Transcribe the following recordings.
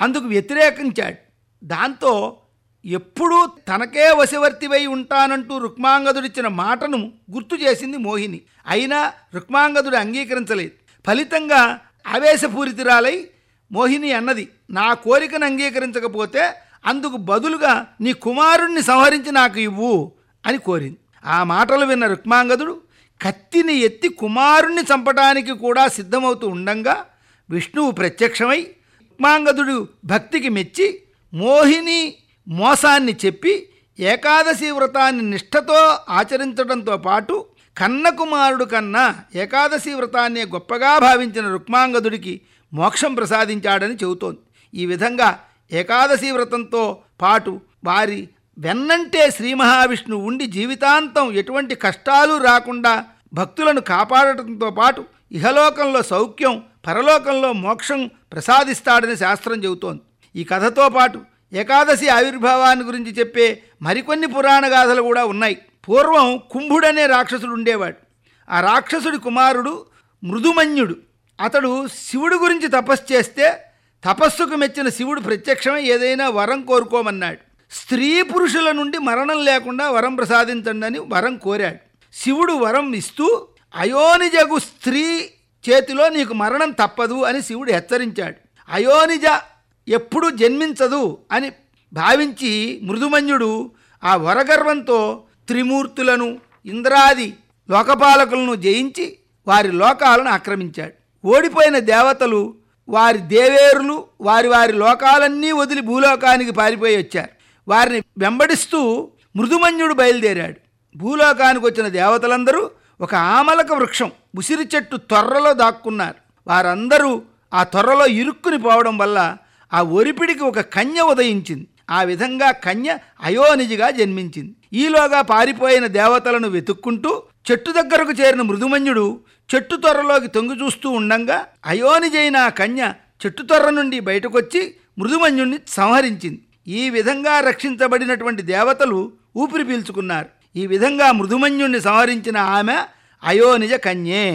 అందుకు వ్యతిరేకించాడు దాంతో ఎప్పుడూ తనకే వశవర్తివై ఉంటానంటూ రుక్మాంగదుడిచ్చిన మాటను గుర్తు చేసింది మోహిని అయినా రుక్మాంగదుడు అంగీకరించలేదు ఫలితంగా ఆవేశపూరితురాలై మోహిని అన్నది నా కోరికను అంగీకరించకపోతే అందుకు బదులుగా నీ కుమారుణ్ణి సంహరించి నాకు ఇవ్వు అని కోరింది ఆ మాటలు విన్న రుక్మాంగదుడు కత్తిని ఎత్తి కుమారుణ్ణి చంపడానికి కూడా సిద్ధమవుతూ ఉండంగా విష్ణువు ప్రత్యక్షమై రుక్మాంగదుడు భక్తికి మెచ్చి మోహిని మోసాన్ని చెప్పి ఏకాదశి వ్రతాన్ని నిష్ఠతో ఆచరించడంతో పాటు కన్న కుమారుడు కన్నా ఏకాదశి వ్రతాన్నే గొప్పగా భావించిన రుక్మాంగదుడికి మోక్షం ప్రసాదించాడని చెబుతోంది ఈ విధంగా ఏకాదశి వ్రతంతో పాటు వారి వెన్నంటే శ్రీ మహావిష్ణువు ఉండి జీవితాంతం ఎటువంటి కష్టాలు రాకుండా భక్తులను కాపాడటంతో పాటు ఇహలోకంలో సౌఖ్యం పరలోకంలో మోక్షం ప్రసాదిస్తాడని శాస్త్రం చెబుతోంది ఈ కథతో పాటు ఏకాదశి ఆవిర్భావాన్ని గురించి చెప్పే మరికొన్ని పురాణ గాథలు కూడా ఉన్నాయి పూర్వం కుంభుడనే రాక్షసుడు ఉండేవాడు ఆ రాక్షసుడి కుమారుడు మృదుమన్యుడు అతడు శివుడి గురించి తపస్సు చేస్తే తపస్సుకు మెచ్చిన శివుడు ప్రత్యక్షమై ఏదైనా వరం కోరుకోమన్నాడు స్త్రీ పురుషుల నుండి మరణం లేకుండా వరం ప్రసాదించండి అని వరం కోరాడు శివుడు వరం ఇస్తూ అయోనిజగు స్త్రీ చేతిలో నీకు మరణం తప్పదు అని శివుడు హెచ్చరించాడు అయోనిజ ఎప్పుడు జన్మించదు అని భావించి మృదుమన్యుడు ఆ వరగర్వంతో త్రిమూర్తులను ఇంద్రాది లోకపాలకులను జయించి వారి లోకాలను ఆక్రమించాడు ఓడిపోయిన దేవతలు వారి దేవేరులు వారి వారి లోకాలన్నీ వదిలి భూలోకానికి పారిపోయి వచ్చారు వారిని వెంబడిస్తూ మృదుమన్యుడు బయలుదేరాడు భూలోకానికి వచ్చిన దేవతలందరూ ఒక ఆమలక వృక్షం ఉసిరి చెట్టు తొర్రలో దాక్కున్నారు వారందరూ ఆ తొర్రలో ఇరుక్కుని పోవడం వల్ల ఆ ఒరిపిడికి ఒక కన్య ఉదయించింది ఆ విధంగా కన్య అయోనిజిగా జన్మించింది ఈలోగా పారిపోయిన దేవతలను వెతుక్కుంటూ చెట్టు దగ్గరకు చేరిన మృదుమన్యుడు చెట్టు తొర్రలోకి తొంగి చూస్తూ ఉండంగా అయోనిజైన ఆ కన్య చెట్టు తొర్ర నుండి బయటకొచ్చి మృదుమన్యుణ్ణి సంహరించింది ఈ విధంగా రక్షించబడినటువంటి దేవతలు ఊపిరి పీల్చుకున్నారు ఈ విధంగా మృదుమన్యుణ్ణి సంహరించిన ఆమె అయోనిజ కన్యే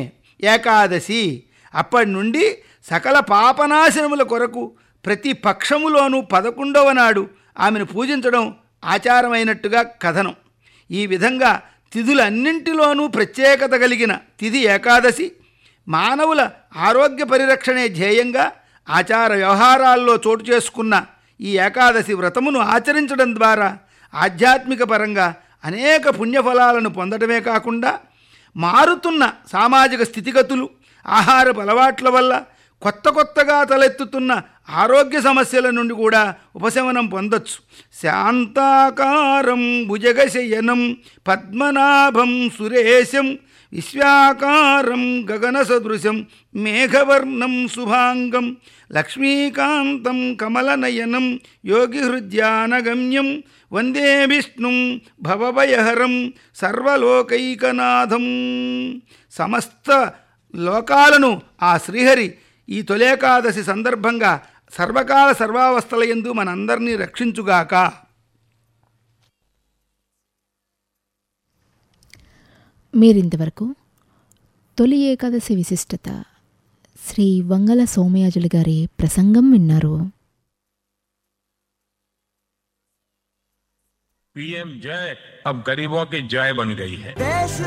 ఏకాదశి అప్పటి నుండి సకల పాపనాశనముల కొరకు ప్రతి పక్షములోనూ పదకొండవ నాడు ఆమెను పూజించడం ఆచారమైనట్టుగా కథనం ఈ విధంగా తిథులన్నింటిలోనూ ప్రత్యేకత కలిగిన తిథి ఏకాదశి మానవుల ఆరోగ్య పరిరక్షణే ధ్యేయంగా ఆచార వ్యవహారాల్లో చోటు చేసుకున్న ఈ ఏకాదశి వ్రతమును ఆచరించడం ద్వారా ఆధ్యాత్మిక పరంగా అనేక పుణ్యఫలాలను పొందడమే కాకుండా మారుతున్న సామాజిక స్థితిగతులు ఆహారపు అలవాట్ల వల్ల కొత్త కొత్తగా తలెత్తుతున్న ఆరోగ్య సమస్యల నుండి కూడా ఉపశమనం పొందొచ్చు శాంతాకారం భుజగశయనం పద్మనాభం సురేశం విశ్వాకారం గగన సదృశం మేఘవర్ణం శుభాంగం లక్ష్మీకాంతం కమలనయనం యోగిహృద్యానగమ్యం వందే విష్ణుం భవభయహరం సర్వలోకైకనాథం సమస్త లోకాలను ఆ శ్రీహరి ఈ తొలేకాదశి సందర్భంగా సర్వకాల సర్వావస్థల యందు మనందరినీ రక్షించుగాక మీరింతవరకు తొలి ఏకాదశి విశిష్టత శ్రీ వంగల సోమయాజులు గారి ప్రసంగం విన్నారు पीएम जय अब गरीबों की जय बन गई है देश